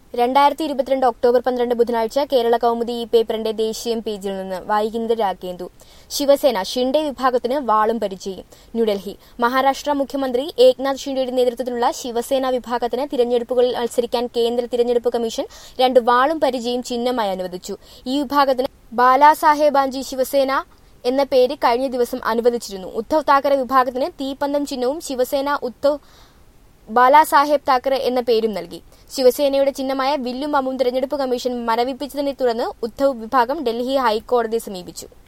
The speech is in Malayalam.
രണ്ടായിരത്തി ഇരുപത്തിരണ്ട് ഒക്ടോബർ പന്ത്രണ്ട് ബുധനാഴ്ച കേരള കൗമുദി ഈ പേപ്പറിന്റെ ദേശീയം പേജിൽ നിന്ന് വായിക്കുന്നത് രാഗേന്ദു ശിവസേന ഷിൻഡെ വിഭാഗത്തിന് വാളും പരിചയം ന്യൂഡൽഹി മഹാരാഷ്ട്ര മുഖ്യമന്ത്രി ഏക്നാഥ് ഷിൻഡെയുടെ നേതൃത്വത്തിലുള്ള ശിവസേന വിഭാഗത്തിന് തിരഞ്ഞെടുപ്പുകളിൽ മത്സരിക്കാൻ കേന്ദ്ര തിരഞ്ഞെടുപ്പ് കമ്മീഷൻ രണ്ട് വാളും പരിചയം ചിഹ്നമായി അനുവദിച്ചു ഈ വിഭാഗത്തിന് ബാലാസാഹേബാഞ്ചി ശിവസേന എന്ന പേര് കഴിഞ്ഞ ദിവസം അനുവദിച്ചിരുന്നു ഉദ്ധവ് താക്കറെ വിഭാഗത്തിന് തീപ്പന്തം ചിഹ്നവും ശിവസേന ഉദ്ധവ് ബാലാസാഹേബ് താക്കറെ എന്ന പേരും നൽകി ശിവസേനയുടെ ചിഹ്നമായ വില്ലും അമ്മും തെരഞ്ഞെടുപ്പ് കമ്മീഷൻ മരവിപ്പിച്ചതിനെ തുടർന്ന് ഉദ്ധവ് വിഭാഗം ഡൽഹി ഹൈക്കോടതിയെ സമീപിച്ചു